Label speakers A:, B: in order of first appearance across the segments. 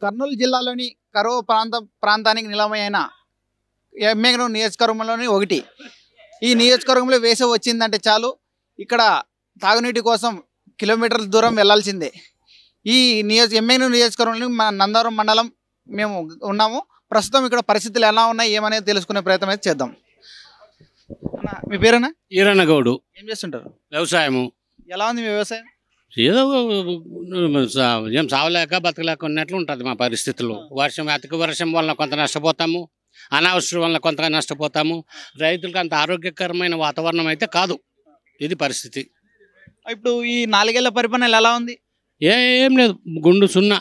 A: కర్నూలు జిల్లాలోని కరువు ప్రాంత ప్రాంతానికి నిలమైన ఎమ్మెగనూరు నియోజకవర్గంలోని ఒకటి ఈ నియోజకవర్గంలో వేసవి వచ్చిందంటే చాలు ఇక్కడ తాగునీటి కోసం కిలోమీటర్ల దూరం వెళ్ళాల్సిందే ఈ నియోజ ఎమ్మెగనూరు నియోజకవర్గంలో మన నందవరం మండలం మేము ఉన్నాము ప్రస్తుతం ఇక్కడ పరిస్థితులు ఎలా ఉన్నాయి ఏమనేది తెలుసుకునే ప్రయత్నం అయితే చేద్దాం అన్న, మీ పేరేనా
B: ఈరన్నగౌడు
A: ఏం చేస్తుంటారు
B: వ్యవసాయము
A: ఎలా ఉంది మీ వ్యవసాయం
B: ఏదో సా- ఏం సావలేక బతకలేక ఉన్నట్లు ఉంటుంది మా పరిస్థితులు వర్షం అతిక వర్షం వల్ల కొంత నష్టపోతాము అనావసరం వల్ల కొంత నష్టపోతాము రైతులకు అంత ఆరోగ్యకరమైన వాతావరణం అయితే కాదు ఇది పరిస్థితి
A: ఇప్పుడు ఈ నాలుగేళ్ల పరిపాలన ఎలా ఉంది
B: ఏ ఏం లేదు గుండు సున్నా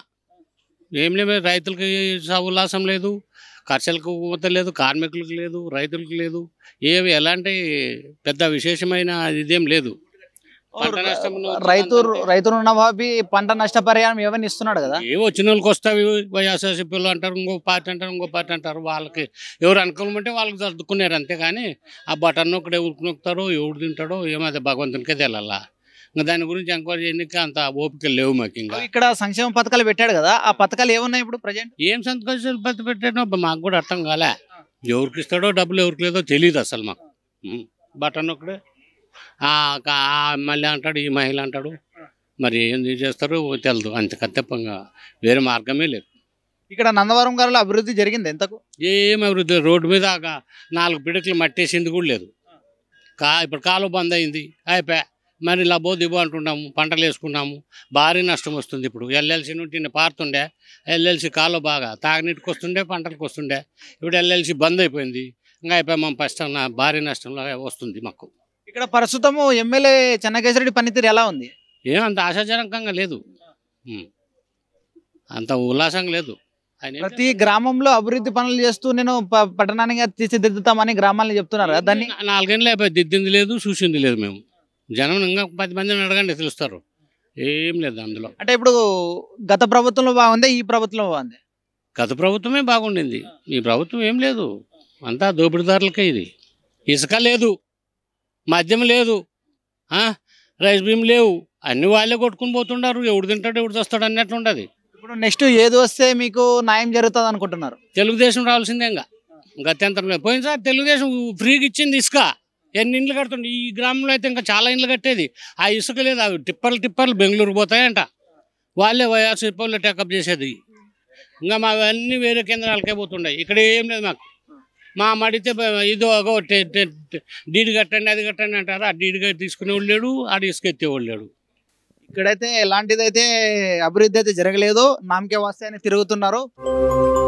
B: ఏం లేదు రైతులకి స- ఉల్లాసం లేదు ఖర్చులకు ఊత లేదు కార్మికులకు లేదు రైతులకు లేదు ఏవి ఎలాంటి పెద్ద విశేషమైన ఇదేం లేదు పంట నష్టం
A: రైతు రైతు రుణమాఫీ పంట నష్టపరిహారం ఏమైనా ఇస్తున్నాడు కదా
B: ఏ వచ్చిన వాళ్ళకి వస్తాయి వైఎస్ఆర్సీపీలు అంటారు ఇంకో పార్టీ అంటారు ఇంకో పార్టీ అంటారు వాళ్ళకి ఎవరు అనుకూలం అంటే వాళ్ళకి సర్దుకున్నారు అంతేగాని ఆ బటన్ ఒకటి ఎవరికి నొక్కుతారో ఎవడు తింటాడో ఏమది భగవంతునికే తెలియాలా ఇంకా దాని గురించి ఎంక్వైరీ చేయడానికి అంత ఓపిక లేవు మాకు ఇంకా
A: ఇక్కడ సంక్షేమ పథకాలు పెట్టాడు కదా ఆ పథకాలు ఏమున్నాయి ఇప్పుడు ప్రజెంట్
B: ఏం సంతోషాలు పత్తి పెట్టానో మాకు కూడా అర్థం కాలే ఎవరికి ఇస్తాడో డబ్బులు ఎవరికి లేదో తెలియదు అసలు మాకు ఉం. బటన్ ఒకడే ఆ క- ఆ ఎమ్మెల్యే అంటాడు ఈ మహిళ అంటాడు మరి ఏం చేస్తారో తెలియదు అంతకంతే పంగా వేరే మార్గమే లేదు
A: ఇక్కడ నందవరం గారిలో అభివృద్ధి జరిగింది ఎంతకు
B: ఏం అభివృద్ధి లేదు. రోడ్డు మీద ఒక నాలుగు పిడకలు మట్టేసింది కూడా లేదు కా ఇప్పుడు కాలువ బంద్ అయింది అయిపోయా మరి లబో దిబో అంటున్నాము పంటలు వేసుకున్నాము భారీ నష్టం వస్తుంది ఇప్పుడు ఎల్ఎల్సి నుండి పారుతుండే ఎల్ఎల్సి కాలువ బాగా తాగునీటికి వస్తుండే పంటలకు వస్తుండే ఇప్పుడు ఎల్ఎల్సి బంద్ అయిపోయింది ఇంకా అయిపోయి మా కష్టం భారీ నష్టంలో వస్తుంది మాకు
A: ఇక్కడ ప్రస్తుతము ఎమ్మెల్యే చెన్నకేశ్వరరెడ్డి పనితీరు ఎలా ఉంది
B: ఏం అంత ఆశాజనకంగా లేదు ఉం. అంత ఉల్లాసంగా లేదు ఆయన ఏం
A: ప్రతి గ్రామంలో అభివృద్ధి పనులు చేస్తూ నేను ప- పట్టణానికి తీర్చిదిద్దుతామని గ్రామాలను చెప్తున్నారు కదా దాన్ని
B: నాలుగేళ్ళు అయిపోయి దిద్దింది లేదు చూసింది లేదు మేము జనం ఇంకా పది మందిని అడగండి తెలుస్తారు ఏం లేదు అందులో
A: అంటే ఇప్పుడు గత ప్రభుత్వంలో బాగుంది ఈ ప్రభుత్వంలో బాగుంది
B: గత ప్రభుత్వమే బాగుండింది ఈ ప్రభుత్వం ఏం లేదు అంతా దోపిడీదారులకే ఇది ఇసుక లేదు మద్యం లేదు ఆ? రైస్ బీమ్ లేవు అన్ని వాళ్ళే కొట్టుకుని పోతుండారు ఎవడు తింటాడు ఎవడు వస్తాడు అన్నట్లు ఉండదు
A: ఇప్పుడు నెక్స్ట్ ఏది వస్తే మీకు న్యాయం జరుగుతుంది అనుకుంటున్నారు
B: తెలుగుదేశం రావాల్సిందే ఇంకా గత్యంతరం లేదు పోయినసారి తెలుగుదేశం ఫ్రీగా ఇచ్చింది ఇసుక ఎన్ని ఇండ్లు కడుతుంది ఈ గ్రామంలో అయితే ఇంకా చాలా ఇండ్లు కట్టేది ఆ ఇసుక లేదు అవి టిప్పర్లు టిప్పర్లు బెంగళూరు పోతాయంట వాళ్ళే వైఆర్సీపీ వాళ్ళు టేకప్ చేసేది ఇంకా మా అన్నీ వేరే కేంద్రాలకే పోతుండే ఇక్కడ ఏం లేదు మాకు మా మడితే బ- ఇది ఒక టె- టె- టె- డీడీ కట్టండి అది కట్టండి అంటారు ఆ డీడీ తీసుకునేవాడు లేడు ఆడ ఇసుక ఎత్తేవాడు లేడు
A: ఇక్కడైతే ఎలాంటిదైతే అభివృద్ధి అయితే జరగలేదు నామకే వస్తే అని తిరుగుతున్నారు